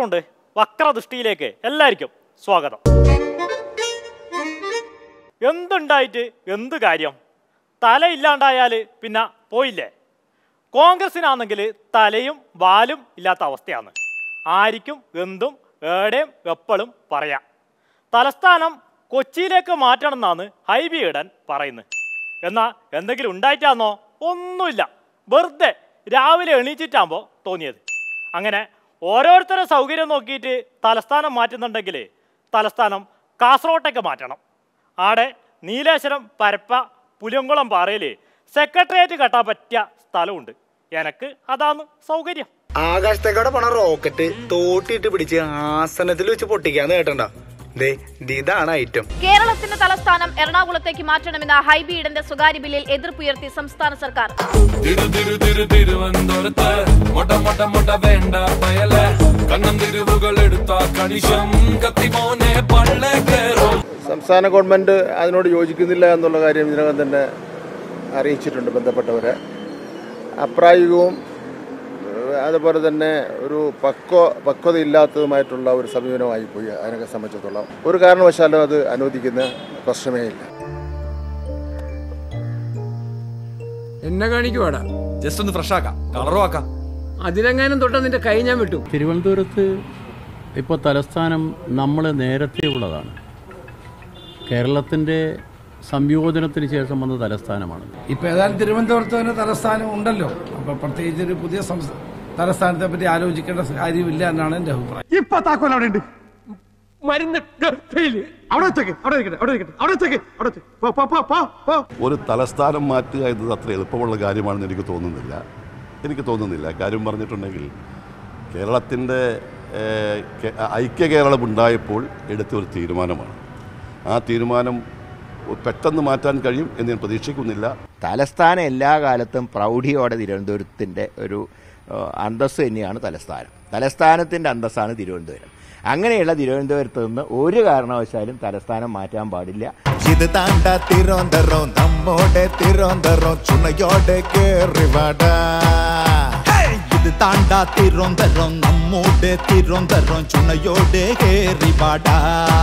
നമസ്കാരമുണ്ട് വക്രദൃഷ്ടിയിലേക്ക് എല്ലാവർക്കും സ്വാഗതം എന്തുണ്ടായിട്ട് എന്ത് കാര്യം തല ഇല്ലാണ്ടായാൽ പിന്നെ പോയില്ലേ കോൺഗ്രസിനാണെങ്കിൽ തലയും വാലും ഇല്ലാത്ത അവസ്ഥയാണ് ആർക്കും എന്തും ഏടെയും എപ്പോഴും പറയാം തലസ്ഥാനം കൊച്ചിയിലേക്ക് മാറ്റണം എന്നാണ് ഹൈബി ഈഡൻ പറയുന്നത് എന്നാൽ എന്തെങ്കിലും ഉണ്ടായിട്ടാന്നോ ഒന്നുമില്ല വെറുതെ രാവിലെ എണീച്ചിട്ടാകുമ്പോൾ തോന്നിയത് അങ്ങനെ ഓരോരുത്തരുടെ സൗകര്യം നോക്കിയിട്ട് തലസ്ഥാനം മാറ്റുന്നുണ്ടെങ്കിൽ തലസ്ഥാനം കാസർഗോട്ടേക്ക് മാറ്റണം ആടെ നീലേശ്വരം പരപ്പ പുലിയങ്കുളം പാറയിൽ സെക്രട്ടേറിയറ്റ് കെട്ടാൻ പറ്റിയ സ്ഥലമുണ്ട് എനക്ക് അതാണ് സൗകര്യം ആകാശത്തേക്കോടെ പോണ റോക്കറ്റ് തോട്ടിട്ട് പിടിച്ച് ആസനത്തിൽ വെച്ച് പൊട്ടിക്കാന്ന് കേട്ടണ്ട ദേ ഇതാണ് ഐറ്റം കേരളത്തിന്റെ തലസ്ഥാനം എറണാകുളത്തേക്ക് മാറ്റണമെന്ന ഹൈബി ഈഡന്റെ സ്വകാര്യ ബില്ലിൽ എതിർപ്പുയർത്തി സംസ്ഥാന സർക്കാർ തിരു തിരു തിരു തിരുവനന്തപുരത്ത് മൊട്ട മൊട്ട മൊട്ട വേണ്ട പയല കണ്ണം തിരുവുകൾ എടുത്ത കണിശം കത്തിമോനെ പള്ളേ കയറും സംസ്ഥാന ഗവൺമെൻറ് അതിനോട് യോജിക്കുന്നില്ല എന്നുള്ള കാര്യം ഇതിനകം തന്നെ അറിയിച്ചിട്ടുണ്ട് ബന്ധപ്പെട്ടവരെ അപ്രായോഗികവും ഏഹ്, അതുപോലെ തന്നെ ഒരു പക്വ പക്വതയില്ലാത്തതുമായിട്ടുള്ള ഒരു സമീപനമായി പോയി അതിനൊക്കെ സംബന്ധിച്ചിടത്തോളം ഒരു കാരണവശാലും അത് അനുവദിക്കുന്ന പ്രശ്നമേ ഇല്ല എന്നെ കാണിക്കുവാടാ ജസ്റ്റ് ഒന്ന് ഫ്രഷ് ആക്കാം കളറും ആക്കാം അതിലെങ്ങാനും തൊട്ട നിന്റെ കൈ ഞാൻ വിട്ടു തിരുവനന്തപുരത്ത് ഇപ്പോൾ തലസ്ഥാനം നമ്മൾ നേരത്തെ ഉള്ളതാണ് കേരളത്തിൻ്റെ സംയോജനത്തിന് ശേഷം വന്ന തലസ്ഥാനമാണ് ഇപ്പൊ ഏതായാലും തിരുവനന്തപുരത്ത് തന്നെ തലസ്ഥാനം ഉണ്ടല്ലോ അപ്പൊ പ്രത്യേകിച്ച് ഒരു പുതിയ സംസ്ഥ- തലസ്ഥാനത്തെ പറ്റി ആലോചിക്കേണ്ട കാര്യമില്ല എന്നാണ് എന്റെ അഭിപ്രായം ഇപ്പൊ താക്കോൽ അവിടെ ഉണ്ട് മരുന്ന് ഗർഭയില് അവിടെ വെച്ചേക്ക് അവിടെ ഇരിക്കട്ടെ അവിടെ ഇരിക്കട്ടെ അവിടെ വെച്ചേക്ക് അവിടെ വെച്ച്. പോ പോ പോ പോ പോ ഒരു തലസ്ഥാനം മാറ്റുക എന്നത് അത്ര എളുപ്പമുള്ള കാര്യമാണെന്ന് എനിക്ക് തോന്നുന്നില്ല എനിക്ക് തോന്നുന്നില്ല കാര്യം പറഞ്ഞിട്ടുണ്ടെങ്കിൽ കേരളത്തിൻ്റെ ഏഹ്, കെ- ഐക്യ കേരളം ഉണ്ടായപ്പോൾ എടുത്ത ഒരു തീരുമാനമാണ് ആ തീരുമാനം പെട്ടെന്ന് മാറ്റാൻ കഴിയും എന്ന് ഞാൻ പ്രതീക്ഷിക്കുന്നില്ല തലസ്ഥാനം എല്ലാ കാലത്തും പ്രൗഢിയോടെ തിരുവനന്തപുരത്തിൻ്റെ ഒരു ഏഹ്, അന്തസ്സ് തന്നെയാണ് തലസ്ഥാനം തലസ്ഥാനത്തിൻ്റെ അന്തസ്സാണ് തിരുവനന്തപുരം അങ്ങനെയുള്ള തിരുവനന്തപുരത്ത് നിന്ന് ഒരു കാരണവശാലും തലസ്ഥാനം മാറ്റാൻ പാടില്ല ഇത് താണ്ട തിരുവനന്തപുരം നമ്മോടെ തിരുവനന്തപുരം ചുണയോടെ കേറിവാടാ ഇത് താണ്ട തിരുവനന്തപുരം നമ്മോടെ തിരുവനന്തപുരം ചുണയോടെ കേറിവാടാ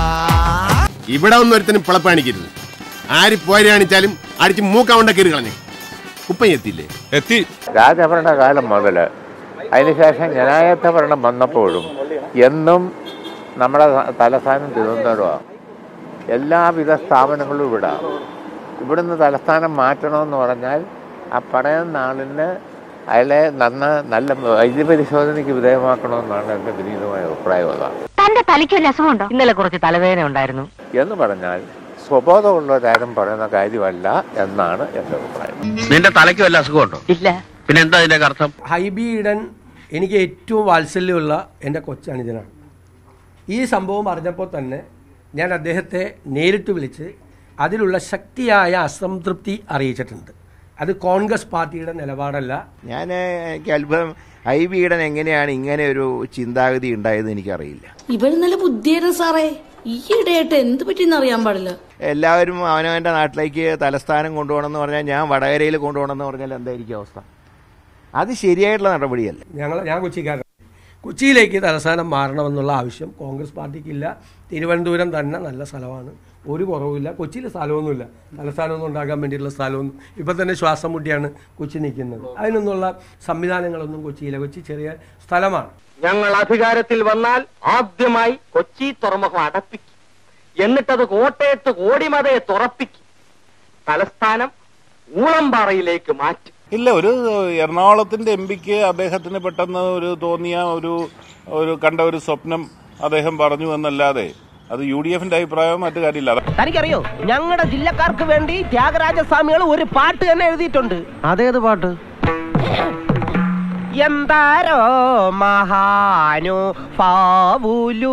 ഇവിടെ ഒന്നും ഒരുത്തനും പിളപ്പാണിക്കരുത് ആര് പോരാണിച്ചാലും അടിച്ച് മൂക്കാവണ്ട കയറി കളഞ്ഞു ഉപ്പ എത്തിയില്ലേ എത്തി രാജഭരണ കാലം മുതൽ അതിനുശേഷം ജനായത്ത ഭരണം വന്നപ്പോഴും എന്നും നമ്മുടെ തലസ്ഥാനം തിരുവനന്തപുരമാണ് എല്ലാവിധ സ്ഥാപനങ്ങളും ഇവിടെ ഇവിടുന്ന് തലസ്ഥാനം മാറ്റണമെന്ന് പറഞ്ഞാൽ ആ പറയുന്ന ആളിന് അയാളെ നന്ന നല്ല വൈദ്യപരിശോധനയ്ക്ക് വിധേയമാക്കണമെന്നാണ് എൻ്റെ വിനീതമായ അഭിപ്രായം അതാണ് തന്റെ തലയ്ക്ക് വല്ല അസുഖമുണ്ടോ ഇന്നലെ കുറച്ച് തലവേദന ഉണ്ടായിരുന്നു എന്ന് പറഞ്ഞാൽ സ്വബോധമുള്ളവരാരും പറയുന്ന കാര്യമല്ല എന്നാണ് എൻ്റെ അഭിപ്രായം നിന്റെ തലയ്ക്ക് വല്ല അസുഖമുണ്ടോ ഇല്ല പിന്നെ എന്താ ഇതിന്റെ അർത്ഥം ഹൈബി ഈഡൻ എനിക്ക് ഏറ്റവും വാത്സല്യമുള്ള എൻ്റെ കൊച്ചനുജനാണ് ഈ സംഭവം അറിഞ്ഞപ്പോൾ തന്നെ ഞാൻ അദ്ദേഹത്തെ നേരിട്ട് വിളിച്ച് അതിലുള്ള ശക്തിയായ അസംതൃപ്തി അറിയിച്ചിട്ടുണ്ട് അത് കോൺഗ്രസ് പാർട്ടിയുടെ നിലപാടല്ല ഞാൻ എനിക്ക് അത്ഭുതം ഐ ബീഡൻ എങ്ങനെയാണ് ഇങ്ങനെ ഒരു ചിന്താഗതി ഉണ്ടായതെന്ന് എനിക്കറിയില്ല ഇവര് നല്ല ബുദ്ധിയായിരുന്നു സാറേ ഈ ഇടയായിട്ട് എന്ത് പറ്റിയെന്ന് അറിയാൻ പാടില്ല എല്ലാവരും അവനവൻ്റെ നാട്ടിലേക്ക് തലസ്ഥാനം കൊണ്ടുപോകണമെന്ന് പറഞ്ഞാൽ ഞാൻ വടകരയിൽ കൊണ്ടുപോകണമെന്ന് പറഞ്ഞാൽ എന്തായിരിക്കും അവസ്ഥ അത് ശരിയായിട്ടുള്ള നടപടിയല്ല ഞങ്ങൾ ഞാൻ കൊച്ചിക്കാരൻ കൊച്ചിയിലേക്ക് തലസ്ഥാനം മാറണമെന്നുള്ള ആവശ്യം കോൺഗ്രസ് പാർട്ടിക്കില്ല തിരുവനന്തപുരം തന്നെ നല്ല സ്ഥലമാണ് ഒരു കുറവുമില്ല കൊച്ചിയിൽ സ്ഥലമൊന്നുമില്ല തലസ്ഥാനമൊന്നും ഉണ്ടാക്കാൻ വേണ്ടിയിട്ടുള്ള സ്ഥലമൊന്നും ഇപ്പം തന്നെ ശ്വാസം മുട്ടിയാണ് കൊച്ചി നിൽക്കുന്നത് അതിനൊന്നുള്ള സംവിധാനങ്ങളൊന്നും കൊച്ചിയില്ല കൊച്ചി ചെറിയ സ്ഥലമാണ് ഞങ്ങൾ അധികാരത്തിൽ വന്നാൽ ആദ്യമായി കൊച്ചി തുറമുഖം അടപ്പിക്കും എന്നിട്ടത് കോട്ടയത്ത് കോടിമതയെ തുറപ്പിക്കും തലസ്ഥാനം ഊളംപാറയിലേക്ക് മാറ്റും ഇല്ല ഒരു എറണാകുളത്തിന്റെ എം പിക്ക് അദ്ദേഹത്തിന് പെട്ടെന്ന് ഒരു തോന്നിയ ഒരു ഒരു കണ്ട ഒരു സ്വപ്നം അദ്ദേഹം പറഞ്ഞു എന്നല്ലാതെ അത് യു ഡി എഫിന്റെ അഭിപ്രായം മറ്റു കാര്യമില്ല തനിക്കറിയോ ഞങ്ങളുടെ ജില്ലക്കാർക്ക് വേണ്ടി ത്യാഗരാജസ്വാമികൾ ഒരു പാട്ട് തന്നെ എഴുതിയിട്ടുണ്ട് അതേത് പാട്ട് എന്താരോ മഹാനു ഫാവുലു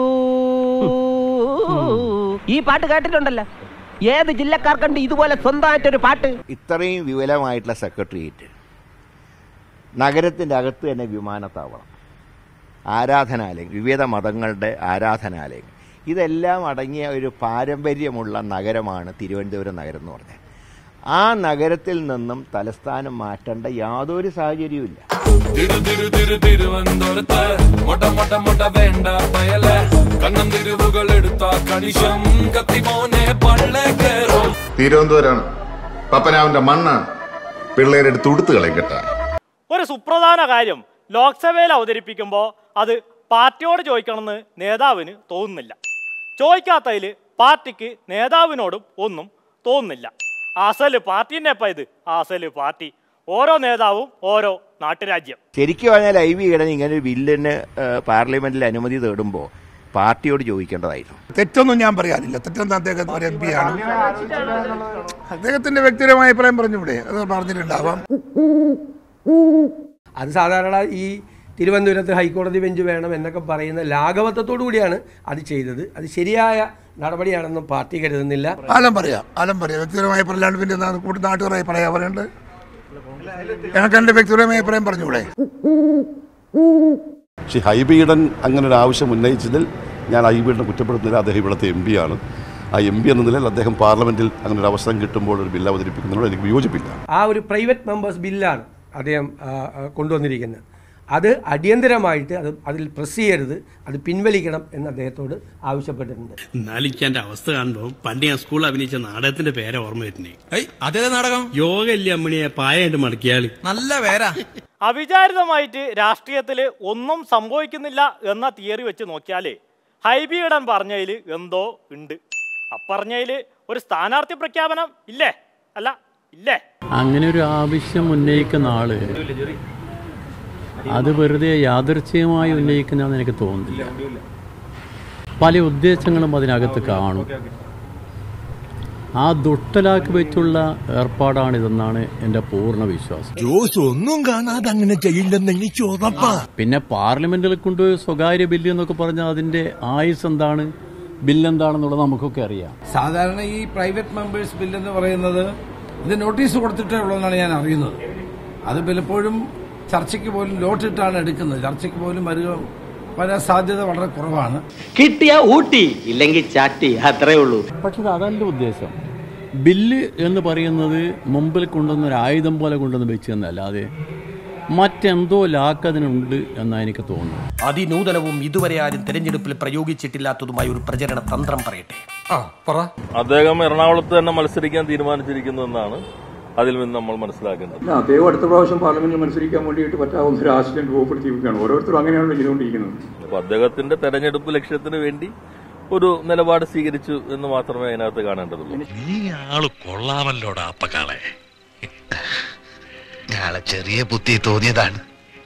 ഈ പാട്ട് കേട്ടിട്ടുണ്ടല്ലോ ഏത് ജില്ലക്കാർക്കുണ്ട് ഇതുപോലെ സ്വന്തമായിട്ടൊരു പാട്ട് ഇത്രയും വിപുലമായിട്ടുള്ള സെക്രട്ടേറിയറ്റ് നഗരത്തിൻ്റെ അകത്ത് തന്നെ വിമാനത്താവളം ആരാധനാലയം വിവിധ മതങ്ങളുടെ ആരാധനാലയം ഇതെല്ലാം അടങ്ങിയ ഒരു പാരമ്പര്യമുള്ള നഗരമാണ് തിരുവനന്തപുരം നഗരം എന്ന് പറഞ്ഞാൽ ആ നഗരത്തിൽ നിന്നും തലസ്ഥാനം മാറ്റേണ്ട യാതൊരു സാഹചര്യവുമില്ല തിരു തിരു തിരു തിരുവനന്തപുരത്ത് മൊട്ട മൊട്ട മൊട്ട വേണ്ട പയല കണ്ണൻ തിരുവുകൾ എടുത്ത കണിശം കത്തിമോനെ പള്ളേ കയറും തിരുവനന്തപുരമാണ് പപ്പനാവിന്റെ മണ്ണാണ് പിള്ളേരെടുത്ത് ഉടുത്ത് കളയും കേട്ടാ ഒരു സുപ്രധാന കാര്യം ലോക്സഭയിൽ അവതരിപ്പിക്കുമ്പോൾ അത് പാർട്ടിയോട് ചോദിക്കണമെന്ന് നേതാവിന് തോന്നുന്നില്ല ചോദിക്കാത്തതിൽ പാർട്ടിക്ക് നേതാവിനോടും ഒന്നും തോന്നുന്നില്ല അസല് പാർട്ടി തന്നെ ഇപ്പം ഇത് അസല് പാർട്ടി ഓരോ നേതാവും ഓരോ നാട്ടുരാജ്യം ശരിക്കും പറഞ്ഞാൽ ഐ വി ഈടൻ ഇങ്ങനെ ഒരു ബില്ലിന് ഏഹ്, പാർലമെന്റിൽ അനുമതി തേടുമ്പോൾ പാർട്ടിയോട് ചോദിക്കേണ്ടതായിരുന്നു തെറ്റൊന്നും ഞാൻ പറയാനില്ല തെറ്റൊന്നും അദ്ദേഹം ഒരു എം പി ആണ് അദ്ദേഹത്തിന്റെ വ്യക്തിപരമായ അഭിപ്രായം പറഞ്ഞൂടെ അത് പറഞ്ഞിട്ടുണ്ടാവാം അത് സാധാരണ ഈ തിരുവനന്തപുരത്ത് ഹൈക്കോടതി ബെഞ്ച് വേണം എന്നൊക്കെ പറയുന്ന ലാഘവത്വത്തോടു കൂടിയാണ് അത് ചെയ്തത് അത് ശരിയായ നടപടിയാണെന്നും പാർട്ടി കരുതുന്നില്ല ആലം പറയാം ആലം പറയാം വ്യക്തിപരമായ അഭിപ്രായം പിന്നെ എന്താ കൂട്ടി നാട്ടുകാരായി പറയാ പറയണ്ട് ഞങ്ങൾക്ക് എന്റെ വ്യക്തിപരമായ അഭിപ്രായം പറഞ്ഞൂടെ പക്ഷേ ഹൈബീഡൻ അങ്ങനെ ഒരു ആവശ്യം ഉന്നയിച്ചതിൽ ഞാൻ ഹൈബീഡിനെ കുറ്റപ്പെടുത്തുന്നില്ല അദ്ദേഹം ഇവിടുത്തെ എം ആണ് ആ എം പി എന്ന നിലയിൽ അദ്ദേഹം പാർലമെന്റിൽ അങ്ങനെ ഒരു അവസരം കിട്ടുമ്പോൾ ഒരു ബില്ല് അവതരിപ്പിക്കുന്നതിനോട് എനിക്ക് വിയോജിപ്പില്ല ആ ഒരു പ്രൈവറ്റ് മെമ്പേഴ്സ് ബില്ലാണ് അദ്ദേഹം ആ, ആ, കൊണ്ടുവന്നിരിക്കുന്നത് അത് അടിയന്തരമായിട്ട് അത് അതിൽ പ്രസ് ചെയ്യരുത് അത് പിൻവലിക്കണം എന്ന് അദ്ദേഹത്തോട് ആവശ്യപ്പെട്ടിട്ടുണ്ട് എന്നാലും എനിക്ക് എന്റെ അവസ്ഥ കാണുമ്പോൾ പണ്ട് ഞാൻ സ്കൂളിൽ അഭിനയിച്ച നാടകത്തിന്റെ പേരെ ഓർമ്മ വരുന്നേ അതേ നാടകം യോഗ ഇല്ല അമ്മണിയെ പായായിട്ട് മടക്കിയാല് നല്ല പേരാ അവിചാരിതമായിട്ട് രാഷ്ട്രീയത്തിൽ ഒന്നും സംഭവിക്കുന്നില്ല എന്ന തിയറി വെച്ച് നോക്കിയാൽ ഹൈബിയിടൻ പറഞ്ഞതിൽ എന്തോ ഉണ്ട് അപ്പറഞ്ഞതിൽ ഒരു സ്ഥാനാർത്ഥി പ്രഖ്യാപനം ഇല്ലേ അല്ല ഇല്ലേ അങ്ങനെ ഒരു ആവശ്യം ഉന്നയിക്കുന്ന ആള് അത് വെറുതെ യാദൃച്ഛികമായി ഉന്നയിക്കുന്നതെന്ന് എനിക്ക് തോന്നുന്നില്ല പല ഉദ്ദേശങ്ങളും അതിനകത്ത് കാണും ആ ദുഷ്ടലാക്കി വെച്ചുള്ള ഏർപ്പാടാണിതെന്നാണ് എൻ്റെ പൂർണ്ണ വിശ്വാസം ജോസ് ഒന്നും കാണാതെ അങ്ങനെ ചെയ്യില്ലെന്ന് എനിക്ക് ഉറപ്പാ പിന്നെ പാർലമെന്റിൽ കൊണ്ടുപോയി സ്വകാര്യ ബില്ല് എന്നൊക്കെ പറഞ്ഞാൽ അതിൻ്റെ ആയുസ് എന്താണ് ബില്ലെന്താണെന്നുള്ളത് നമുക്കൊക്കെ അറിയാം സാധാരണ ഈ പ്രൈവറ്റ് മെമ്പേഴ്സ് ബിൽ എന്ന് പറയുന്നത് ഇത് നോട്ടീസ് കൊടുത്തിട്ടേ ഉള്ളതെന്നാണ് ഞാൻ അറിയുന്നത് അത് പലപ്പോഴും ചർച്ചയ്ക്ക് പോലും ലോട്ടിട്ടാണ് എടുക്കുന്നത് ചർച്ചയ്ക്ക് പോലും വരിക വരാൻ സാധ്യത വളരെ കുറവാണ് കിട്ടിയ ഊട്ടി ഇല്ലെങ്കിൽ ചാട്ടി അത്രേ ഉള്ളൂ പക്ഷെ ഇത് അതല്ല ഉദ്ദേശം ബില്ല് എന്ന് പറയുന്നത് മുമ്പിൽ കൊണ്ടുവന്ന ഒരു ആയുധം പോലെ കൊണ്ടുവന്ന് വെച്ച് എന്നല്ലാതെ മറ്റെന്തോ ലാക്കതിനുണ്ട് എന്നാണ് എനിക്ക് തോന്നുന്നത് അതിനൂതനവും ഇതുവരെ ആരും തെരഞ്ഞെടുപ്പിൽ പ്രയോഗിച്ചിട്ടില്ലാത്തതുമായ ഒരു പ്രചരണ തന്ത്രം പറയട്ടെ അദ്ദേഹം എറണാകുളത്ത് തന്നെ മത്സരിക്കാൻ തീരുമാനിച്ചിരിക്കുന്നതെന്നാണ് അതിൽ നിന്ന് നമ്മൾ മനസ്സിലാക്കുന്നത് ഇല്ല, അദ്ദേഹം അടുത്ത പ്രാവശ്യം പാർലമെന്റിൽ മത്സരിക്കാൻ വേണ്ടിയിട്ട് പറ്റാവുന്ന ഒരു ആശയം രൂപപ്പെടുത്തിയിരിക്കുകയാണ് ഓരോരുത്തരും അങ്ങനെയാണല്ലോ ചെയ്തുകൊണ്ടിരിക്കുന്നത് അപ്പൊ അദ്ദേഹത്തിന്റെ തെരഞ്ഞെടുപ്പ് ലക്ഷ്യത്തിന് വേണ്ടി ഒരു നിലപാട് സ്വീകരിച്ചു എന്ന് മാത്രമേ അതിനകത്ത് കാണേണ്ടതുള്ളൂ നീ ആള് കൊള്ളാമല്ലോടാ അപ്പക്കാളെ ഞാളെ ചെറിയ ബുദ്ധി തോന്നിയതാണ്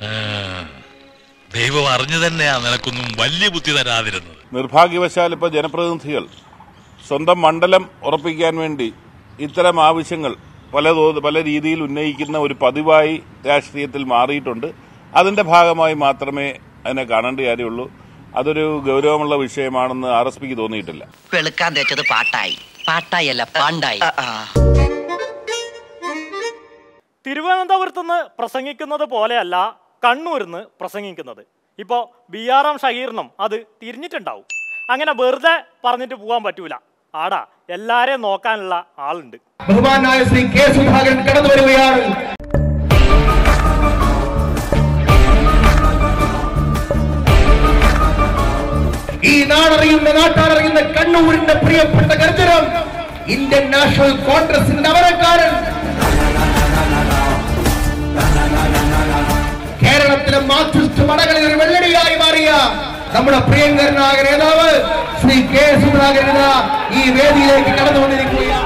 ദൈവം അറിഞ്ഞു തന്നെയാ നിനക്കൊന്നും വലിയ ബുദ്ധി തരാതിരുന്നത് നിർഭാഗ്യവശാൽ ഇപ്പോൾ ജനപ്രതിനിധികൾ സ്വന്തം മണ്ഡലം ഉറപ്പിക്കാൻ വേണ്ടി ഇത്തരം ആവശ്യങ്ങൾ പല തോ- പല രീതിയിൽ ഉന്നയിക്കുന്ന ഒരു പതിവായി രാഷ്ട്രീയത്തിൽ മാറിയിട്ടുണ്ട് അതിന്റെ ഭാഗമായി മാത്രമേ അതിനെ കാണേണ്ട കാര്യമുള്ളൂ അതൊരു ഗൗരവമുള്ള വിഷയമാണെന്ന് ആർ എസ് പിക്ക് തോന്നിയിട്ടില്ല വെളുക്കാൻ തേച്ചത് പാട്ടായി പാട്ടായി അല്ല പാണ്ടായി തിരുവനന്തപുരത്ത് നിന്ന് പ്രസംഗിക്കുന്നത് പോലെയല്ല കണ്ണൂരിൽ നിന്ന് പ്രസംഗിക്കുന്നത് ഇപ്പോൾ ബി ആർ എം ഷഹീറിനും അത് തിരിഞ്ഞിട്ടുണ്ടാവും അങ്ങനെ വെറുതെ പറഞ്ഞിട്ട് പോകാൻ പറ്റൂല ആടാ എല്ലാരെയും നോക്കാനുള്ള ആളുണ്ട് ബഹുമാനായ ശ്രീ കെ സുധാകരൻ കടന്നു വരികയാണ് ഈ നാടറിയുന്ന നാട്ടാടറിയുന്ന കണ്ണൂരിന്റെ പ്രിയപ്പെട്ട ഗർജനം ഇന്ത്യൻ നാഷണൽ കോൺഗ്രസിന്റെ അമരക്കാരൻ കേരളത്തിലെ മാർക്സിസ്റ്റ് മടകളിൽ ഒരു വെള്ളടിയായി മാറിയ നമ്മുടെ പ്രിയങ്കരനായ നേതാവ് ശ്രീ കെ സുധാകരൻ ഇതാ ഈ വേദിയിലേക്ക് കടന്നു വന്നിരിക്കുകയാണ്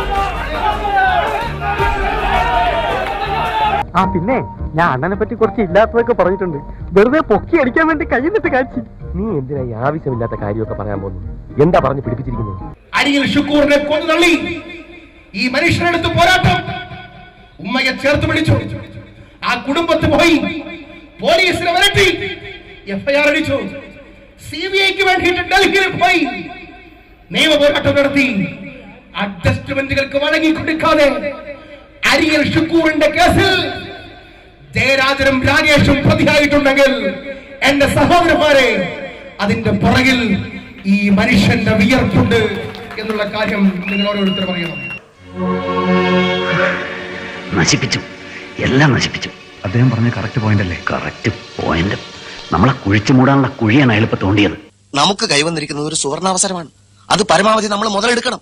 ആ പിന്നെ ഞാൻ അണ്ണനെ പറ്റി കുറച്ച് ഇല്ലാത്തതൊക്കെ പറഞ്ഞിട്ടുണ്ട് വെറുതെ പൊക്കി അടിക്കാൻ വേണ്ടി കയ്യിന്നിട്ട് കാച്ചി നീ എന്തിനാ ഈ ആവശ്യമില്ലാത്ത കാര്യമൊക്കെ പറയാൻ പോകുന്നു എന്താ പറഞ്ഞു പിടിപ്പിച്ചിരിക്കുന്നത് അരിയിൽ ഷുക്കൂറിനെ കൊന്നു തള്ളി ഈ മനുഷ്യനെടുത്ത് പോരാട്ടം ഉമ്മയെ ചേർത്ത് പിടിച്ചു ആ കുടുംബത്ത് പോയി പോലീസിനെ വരട്ടി എഫ്ഐആർ അടിച്ചു സി ബി ഐക്ക് വേണ്ടിയിട്ട് ഡൽഹിയിൽ പോയി നിയമ പോരാട്ടം നടത്തി അഡ്ജസ്റ്റ്മെന്റുകൾക്ക് വഴങ്ങി കൊടുക്കാതെ അരിയൽ ഷുക്കൂറിന്റെ കേസിൽ ജയരാജനും രാജേഷും പ്രതിയായിട്ടുണ്ടെങ്കിൽ എന്റെ സഹോദരന്മാരെ അതിന്റെ പുറകിൽ ഈ മനുഷ്യന്റെ വിയർപ്പുണ്ട് എന്നുള്ള കാര്യം നിങ്ങൾ ഓരോരുത്തരും അറിയണം നശിപ്പിച്ചു എല്ലാം നശിപ്പിച്ചു അദ്ദേഹം പറഞ്ഞ കറക്റ്റ് പോയിന്റ് അല്ലേ കറക്റ്റ് പോയിന്റ് നമ്മളെ കുഴിച്ചു മൂടാനുള്ള കുഴിയാണ് അയാളിപ്പോ തോണ്ടിയത് നമുക്ക് കൈവന്നിരിക്കുന്നത് ഒരു സുവർണാവസരമാണ് അത് പരമാവധി നമ്മൾ മുതലെടുക്കണം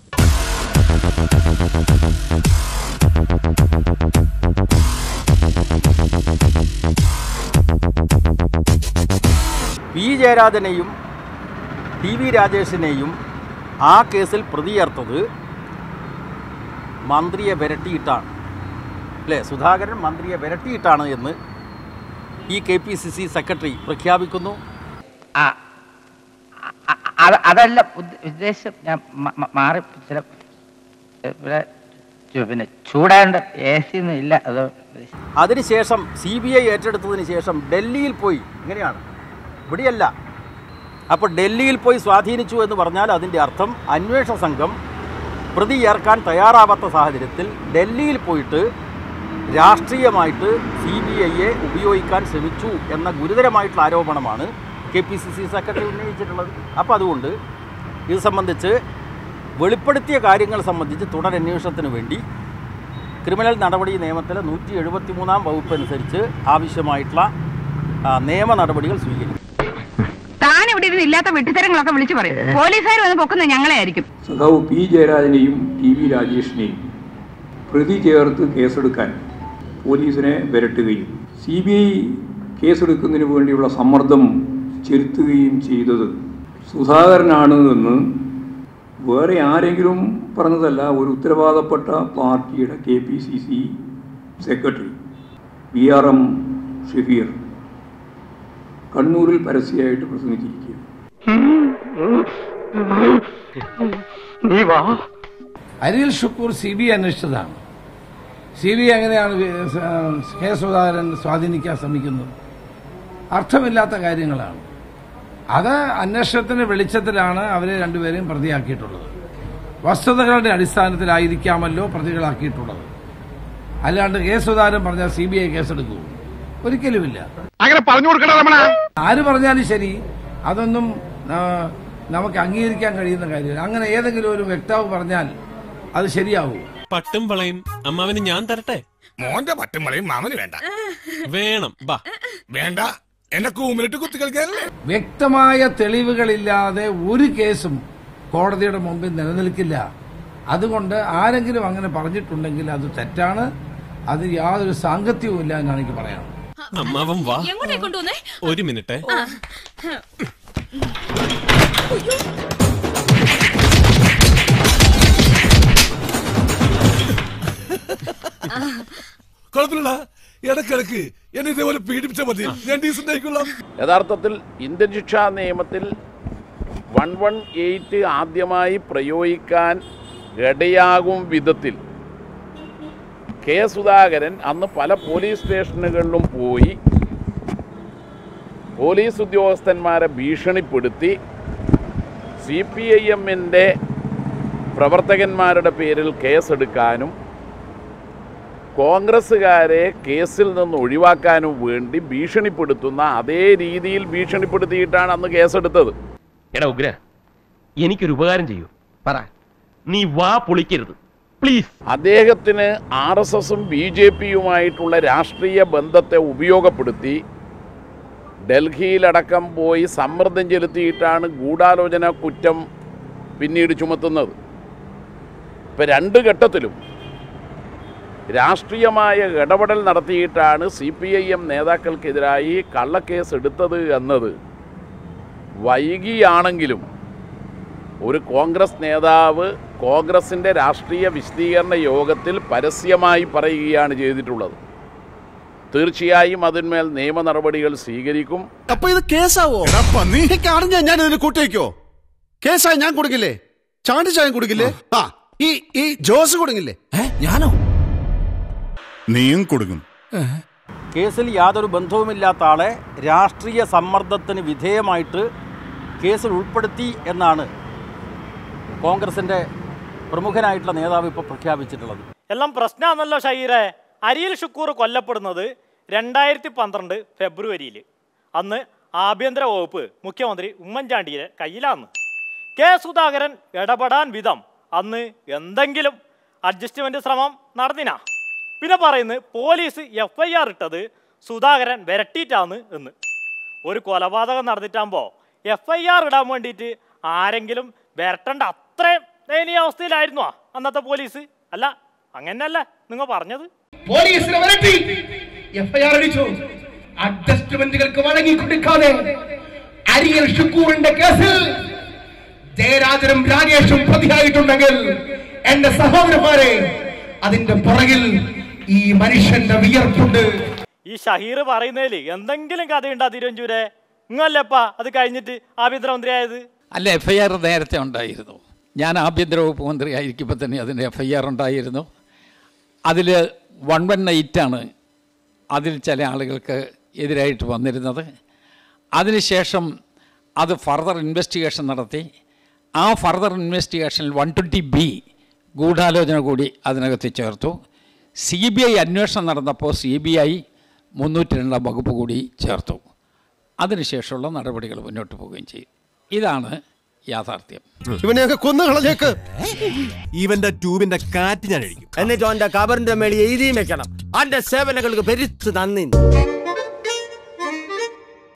പി ജയരാജനെയും ടി വി രാജേഷിനെയും ആ കേസിൽ പ്രതിയേർത്തത് മന്ത്രിയെ വിരട്ടിയിട്ടാണ് അല്ലേ സുധാകരൻ മന്ത്രിയെ വിരട്ടിയിട്ടാണ് എന്ന് ഈ K P C C secretary പ്രഖ്യാപിക്കുന്നു അത് അതല്ല ഉദ്ദ- ഉദ്ദേശം ഞാൻ മ- മ- മാറി ചില ഇവിടെ ചു- പിന്നെ ചൂടാണ്ട് എ സി ഒന്നും ഇല്ല അത് അതിനുശേഷം സി ബി ഐ ഏറ്റെടുത്തതിന് ശേഷം ഡൽഹിയിൽ പോയി ഇങ്ങനെയാണ് ഇവിടെയല്ല അപ്പോൾ ഡൽഹിയിൽ പോയി സ്വാധീനിച്ചു എന്ന് പറഞ്ഞാൽ അതിൻ്റെ അർത്ഥം അന്വേഷണ സംഘം പ്രതി ചേർക്കാൻ തയ്യാറാവാത്ത സാഹചര്യത്തിൽ ഡൽഹിയിൽ പോയിട്ട് രാഷ്ട്രീയമായിട്ട് സി ബി ഐയെ ഉപയോഗിക്കാൻ ശ്രമിച്ചു എന്ന ഗുരുതരമായിട്ടുള്ള ആരോപണമാണ് K P C C secretary ഉന്നയിച്ചിട്ടുള്ളത് അപ്പോൾ അതുകൊണ്ട് ഇത് സംബന്ധിച്ച് വെളിപ്പെടുത്തിയ കാര്യങ്ങൾ സംബന്ധിച്ച് തുടരന്വേഷണത്തിന് വേണ്ടി ക്രിമിനൽ നടപടി നിയമത്തിലെ നൂറ്റി എഴുപത്തി മൂന്നാം വകുപ്പ് അനുസരിച്ച് ആവശ്യമായിട്ടുള്ള ആ, നിയമ നടപടികൾ സ്വീകരിക്കും താൻ ഇവിടെ ഇരുന്ന് ഇല്ലാത്ത വെട്ടിത്തരങ്ങളൊക്കെ വിളിച്ചു പറയും പോലീസുകാർ വന്ന് പൊക്കുന്നത് ഞങ്ങളെ ആയിരിക്കും സഖാവ് പി ജയരാജനെയും ടി വി രാജേഷിനെയും പ്രതി ചേർത്ത് കേസെടുക്കാൻ പോലീസിനെ വിരട്ടുകയും സി ബി ഐ കേസെടുക്കുന്നതിന് വേണ്ടിയുള്ള സമ്മർദ്ദം ചെലുത്തുകയും ചെയ്തത് സുധാകരനാണ് എന്ന് വേറെ ആരെങ്കിലും പറഞ്ഞതല്ല ഒരു ഉത്തരവാദപ്പെട്ട പാർട്ടിയുടെ K P C C secretary V R M Shefeer കണ്ണൂരിൽ പരസ്യമായിട്ട് പ്രസംഗിച്ചിരിക്കുക നീ വാ അരിൽ ഷുക്കൂർ സി ബി ഐ അന്വേഷിച്ചതാണ് സി ബി ഐ എങ്ങനെയാണ് വി- സ- കെ സുധാകരൻ സ്വാധീനിക്കാൻ ശ്രമിക്കുന്നത് അർത്ഥമില്ലാത്ത കാര്യങ്ങളാണ് അത് അന്വേഷണത്തിന്റെ വെളിച്ചത്തിലാണ് അവരെ രണ്ടുപേരെയും പ്രതിയാക്കിയിട്ടുള്ളത് വസ്തുതകളുടെ അടിസ്ഥാനത്തിലായിരിക്കാമല്ലോ പ്രതികളാക്കിയിട്ടുള്ളത് അല്ലാണ്ട് കെ സുധാകരൻ പറഞ്ഞാൽ സി ബി ഐ കേസെടുക്കൂ ഒരിക്കലുമില്ല അങ്ങനെ പറഞ്ഞു കൊടുക്കണ രമണ ആര് പറഞ്ഞാലും ശരി അതൊന്നും ആ, നമുക്ക് അംഗീകരിക്കാൻ കഴിയുന്ന കാര്യമില്ല അങ്ങനെ ഏതെങ്കിലും ഒരു വ്യക്താവ് പറഞ്ഞാൽ അത് ശരിയാവൂ പട്ടും വളയും അമ്മാവന് ഞാൻ തരട്ടെ മോന്റെ പറ്റും വളയും മാമന് വേണ്ട വേണം ബാ വേണ്ട എന്നെ കൂമിലിട്ട് കുത്തി കളിക്കാനല്ലേ വ്യക്തമായ തെളിവുകളില്ലാതെ ഒരു കേസും കോടതിയുടെ മുമ്പിൽ നിലനിൽക്കില്ല അതുകൊണ്ട് ആരെങ്കിലും അങ്ങനെ പറഞ്ഞിട്ടുണ്ടെങ്കിൽ അത് തെറ്റാണ് അത് യാതൊരു സാങ്കത്യവും ഇല്ല എന്നാണ് എനിക്ക് പറയാനുള്ളത് അമ്മാവൻ വാ എങ്ങോട്ടേ കൊണ്ടുവന്നേ ഒരു മിനിറ്റ് ആ. കുഴപ്പമില്ല ഇടക്കിടക്ക് എന്നെ ഇതേപോലെ പീഡിപ്പിച്ചാൽ മതി ഞാൻ ഡീസന്റ് ആയിക്കൊള്ളാം യഥാർത്ഥത്തിൽ ഇന്ത്യൻ ശിക്ഷാ നിയമത്തിൽ വൺ വൺ എയ്റ്റ് ആദ്യമായി പ്രയോഗിക്കാൻ ഇടയാകും വിധത്തിൽ കെ സുധാകരൻ അന്ന് പല പോലീസ് സ്റ്റേഷനുകളിലും പോയി പോലീസ് ഉദ്യോഗസ്ഥന്മാരെ ഭീഷണിപ്പെടുത്തി സി പി ഐ എമ്മിൻ്റെ പ്രവർത്തകന്മാരുടെ പേരിൽ കേസെടുക്കാനും കോൺഗ്രസ്സുകാരെ കേസിൽ നിന്ന് ഒഴിവാക്കാനും വേണ്ടി ഭീഷണിപ്പെടുത്തുന്ന അതേ രീതിയിൽ ഭീഷണിപ്പെടുത്തിയിട്ടാണ് അന്ന് കേസെടുത്തത് എടാ ഉഗ്ര എനിക്കൊരു ഉപകാരം ചെയ്യൂ പറ നീ വാ പൊളിക്കരുത് പ്ലീസ് അദ്ദേഹത്തിന് ആർ എസ് എസും ബി ജെ പിയുമായിട്ടുള്ള രാഷ്ട്രീയ ബന്ധത്തെ ഉപയോഗപ്പെടുത്തി ഡൽഹിയിലടക്കം പോയി സമ്മർദ്ദം ചെലുത്തിയിട്ടാണ് ഗൂഢാലോചന കുറ്റം പിന്നീട് ചുമത്തുന്നത് ഇപ്പം രണ്ട് ഘട്ടത്തിലും രാഷ്ട്രീയമായ ഇടപെടൽ നടത്തിയിട്ടാണ് സി പി ഐ എം നേതാക്കൾക്കെതിരായി കള്ളക്കേസ് എടുത്തത് എന്നത് വൈകിയാണെങ്കിലും ഒരു കോൺഗ്രസ് നേതാവ് കോൺഗ്രസിൻ്റെ രാഷ്ട്രീയ വിശദീകരണ യോഗത്തിൽ പരസ്യമായി പറയുകയാണ് ചെയ്തിട്ടുള്ളത് തീർച്ചയായും അതിന്മേൽ നിയമ നടപടികൾ സ്വീകരിക്കും അപ്പൊ ഇത് കേസാവോ എനിക്ക് അറിഞ്ഞ ഞാൻ ഇതിന് കൂട്ടിവെക്കോ കേസായി ഞാൻ കൊടുക്കില്ലേ ചാണ്ടി ചായം കൊടുക്കില്ലേ ആ ഈ ഈ ജോസ് കൊടുക്കില്ലേ ഞാനോ നീയും കൊടുക്കും കേസിൽ യാതൊരു ബന്ധവുമില്ലാത്ത ആളെ രാഷ്ട്രീയ സമ്മർദ്ദത്തിന് വിധേയമായിട്ട് കേസിൽ ഉൾപ്പെടുത്തി എന്നാണ് കോൺഗ്രസിൻ്റെ പ്രമുഖനായിട്ടുള്ള നേതാവ് ഇപ്പോൾ പ്രഖ്യാപിച്ചിട്ടുള്ളത് എല്ലാം പ്രശ്നമാണല്ലോ ഷഹീറെ അരിയിൽ ഷുക്കൂർ കൊല്ലപ്പെടുന്നത് രണ്ടായിരത്തി പന്ത്രണ്ട് ഫെബ്രുവരിയിൽ അന്ന് ആഭ്യന്തര വകുപ്പ് മുഖ്യമന്ത്രി ഉമ്മൻചാണ്ടിയുടെ കയ്യിലാണ് കെ സുധാകരൻ ഇടപെടാൻ വിധം അന്ന് എന്തെങ്കിലും അഡ്ജസ്റ്റ്മെന്റ് ശ്രമം നടന്നിനാ പിന്നെ പറയുന്നത് പോലീസ് എഫ് ഐ ആർ ഇട്ടത് സുധാകരൻ വിരട്ടിയിട്ടാന്ന് എന്ന് ഒരു കൊലപാതകം നടന്നിട്ടാകുമ്പോൾ എഫ് ഐ ആർ ഇടാൻ വേണ്ടിയിട്ട് ആരെങ്കിലും വിരട്ടേണ്ട അത്രയും ദയനീയ അവസ്ഥയിലായിരുന്നോ അന്നത്തെ പോലീസ് അല്ല അങ്ങനെയല്ല നിങ്ങൾ പറഞ്ഞത് പോലീസിനെ വരട്ടി എഫ്ഐആർ അടിച്ചു അഡ്ജസ്റ്റ്മെന്റുകൾക്ക് വഴങ്ങി കൊടുക്കാതെ അരിയൽ ഷുക്കൂറിന്റെ കേസിൽ ജയരാജനും രാജേഷും പ്രതിയായിട്ടുണ്ടെങ്കിൽ എന്റെ സഹോദരന്മാരെ അതിന്റെ പുറകിൽ ഈ മനുഷ്യന്റെ വിയർപ്പുണ്ട് ഈ ഷഹീർ പറയുന്നതിൽ എന്തെങ്കിലും കഥയുണ്ടോ തിരുവഞ്ചൂരെ നിങ്ങളല്ലേപ്പാ അത് കഴിഞ്ഞിട്ട് ആഭ്യന്തരമന്ത്രിയായത് അല്ല എഫ് ഐ ആർ നേരത്തെ ഉണ്ടായിരുന്നു ഞാൻ ആഭ്യന്തര വകുപ്പ് മന്ത്രി ആയിരിക്കുമ്പോൾ തന്നെ അതിൻ്റെ എഫ് ഐ ആർ ഉണ്ടായിരുന്നു അതിൽ വൺ വൺ എയ്റ്റാണ് അതിൽ ചില ആളുകൾക്ക് എതിരായിട്ട് വന്നിരുന്നത് അതിനുശേഷം അത് ഫർദർ ഇൻവെസ്റ്റിഗേഷൻ നടത്തി ആ ഫർദർ ഇൻവെസ്റ്റിഗേഷനിൽ വൺ ട്വൻറ്റി ബി ഗൂഢാലോചന കൂടി അതിനകത്ത് ചേർത്തു സി ബി ഐ അന്വേഷണം നടന്നപ്പോൾ സി ബി ഐ മുന്നൂറ്റി രണ്ടാം വകുപ്പ് കൂടി ചേർത്തു അതിനുശേഷമുള്ള നടപടികൾ മുന്നോട്ട് പോവുകയും ചെയ്യും ഇതാണ് യാഥാർത്ഥ്യം ഇവനെയൊക്കെ കൊന്നു കളഞ്ഞേക്ക് ഇവന്റെ ട്യൂബിന്റെ കാറ്റ് ഞാൻ അഴിക്കും എന്നിട്ട് അവന്റെ കബറിന്റെ മേളിൽ എഴുതിയും വെക്കണം അവന്റെ സേവനങ്ങൾക്ക് പെരുത്ത് നന്ദി